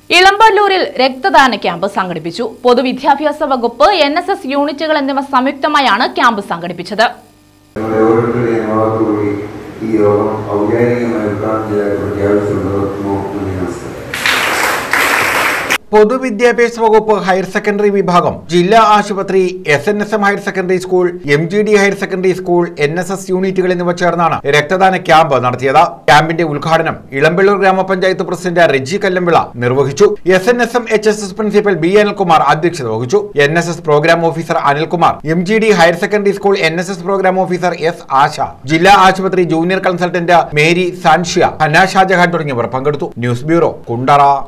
ഇളമ്പല്ലൂരിൽ രക്തദാന ക്യാമ്പ് സംഘടിപ്പിച്ചു പൊതുവിദ്യാഭ്യാസ വകുപ്പ് എൻ എസ് എസ് യൂണിറ്റുകൾ എന്നിവ സംയുക്തമായാണ് ക്യാമ്പ് സംഘടിപ്പിച്ചത് ഞങ്ങളുടെ ഓരോരുത്തരുടെയും ഭാഗത്തുകൂടി ഈ യോഗം ഔദ്യോഗികമായി ഉദ്ഘാടനം ചെയ്താൽ പ്രഖ്യാപിച്ചുകൊണ്ടിരിക്കുന്നു നന്ദി നമസ്കാരം പൊതുവിദ്യാഭ്യാസ വകുപ്പ് ഹയർ സെക്കൻഡറി വിഭാഗം ജില്ലാ ആശുപത്രി S N S M higher secondary school M G D higher secondary school N S S യൂണിറ്റുകൾ എന്നിവ ചേർന്നാണ് രക്തദാന ക്യാമ്പ് നടത്തിയത് ക്യാമ്പിന്റെ ഉദ്ഘാടനം ഇളമ്പള്ളൂർ ഗ്രാമപഞ്ചായത്ത് പ്രസിഡന്റ് റെജി കല്ലമ്പിള നിർവഹിച്ചു S N S M H S S principal B Anilkumar അധ്യക്ഷത വഹിച്ചു N S S programme officer Anilkumar M G D higher secondary school N S S programme officer S Asha ജില്ലാ ആശുപത്രി ജൂനിയർ കൺസൾട്ടന്റ് മേരി സാൻഷ്യ ഹന്ന ഷാജഹാൻ തുടങ്ങിയവർ പങ്കെടുത്തു ന്യൂസ് ബ്യൂറോ കുണ്ടറ